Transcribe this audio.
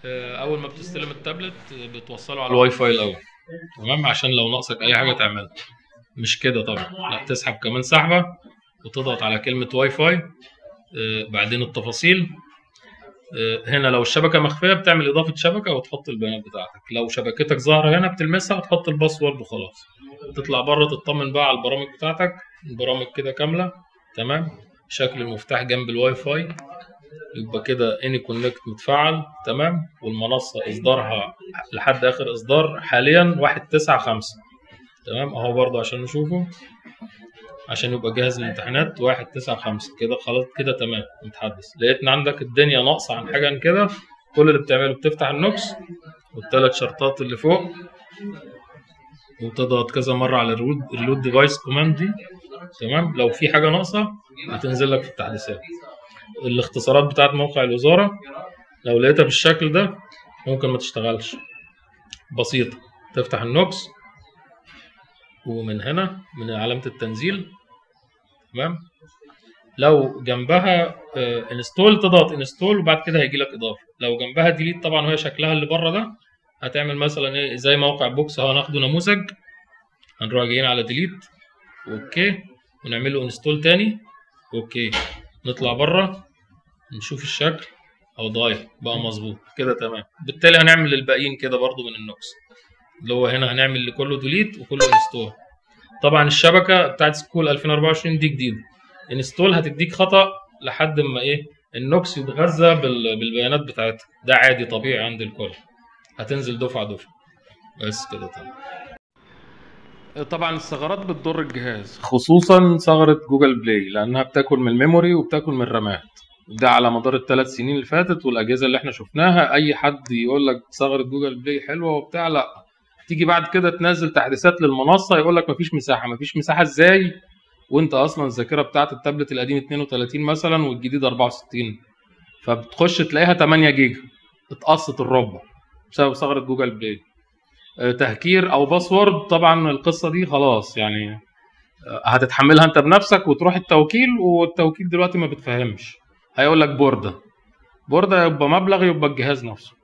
آه، اول ما بتستلم التابلت آه، بتوصله على الواي فاي الاول تمام عشان لو ناقصك اي حاجه تعملها مش كده طبعا لا تسحب كمان سحبه وتضغط على كلمه واي فاي آه، بعدين التفاصيل آه، هنا لو الشبكه مخفيه بتعمل اضافه شبكه وتحط البيانات بتاعتك لو شبكتك ظاهره هنا بتلمسها وتحط الباسورد وخلاص تطلع بره تطمن بقى على البرامج بتاعتك البرامج كده كامله تمام شكل المفتاح جنب الواي فاي يبقى كده اني كونكت متفعل تمام والمنصه اصدارها لحد اخر اصدار حاليا 195 تمام اهو برضه عشان نشوفه عشان يبقى جاهز للامتحانات 195 كده خلاص كده تمام متحدث لقيت ان عندك الدنيا ناقصه عن حاجه عن كده كل اللي بتعمله بتفتح النوكس والثلاث شرطات اللي فوق وتضغط كذا مره على الريلود الريلود ديفايس كوماند دي تمام لو في حاجه ناقصه هتنزل لك في التحديثات الاختصارات بتاعت موقع الوزاره لو لقيتها بالشكل ده ممكن ما تشتغلش بسيطه تفتح النوكس ومن هنا من علامه التنزيل تمام لو جنبها انستول تضغط انستول وبعد كده هيجي لك اضافه لو جنبها ديليت طبعا وهي شكلها اللي بره ده هتعمل مثلا ايه زي موقع بوكس اهو هناخده نموذج هنروح جايين على ديليت اوكي ونعمل له انستول تاني اوكي نطلع بره نشوف الشكل او ضايع بقى مظبوط كده تمام بالتالي هنعمل للباقيين كده برضو من النوكس اللي هو هنا هنعمل لكله ديليت وكله انستول طبعا الشبكه بتاعت سكول 2024 دي جديده انستول هتديك خطا لحد ما ايه النوكس يتغذى بال- بالبيانات بتاعتها ده عادي طبيعي عند الكل هتنزل دفعه دفعه بس كده تمام طبعا الثغرات بتضر الجهاز خصوصا ثغره جوجل بلاي لانها بتاكل من الميموري وبتاكل من الرامات ده على مدار الثلاث سنين اللي فاتت والاجهزه اللي احنا شفناها اي حد يقول لك ثغره جوجل بلاي حلوه وبتاع لا تيجي بعد كده تنزل تحديثات للمنصه يقول لك مفيش مساحه مفيش مساحه ازاي وانت اصلا الذاكره بتاعت التابلت القديم 32 مثلا والجديد 64 فبتخش تلاقيها 8 جيجا اتقصت الربع بسبب ثغره جوجل بلاي آه، تهكير او باسورد طبعا القصه دي خلاص يعني آه، هتتحملها انت بنفسك وتروح التوكيل والتوكيل دلوقتي ما بتفهمش هيقول لك بورده بورده يبقى مبلغ يبقى الجهاز نفسه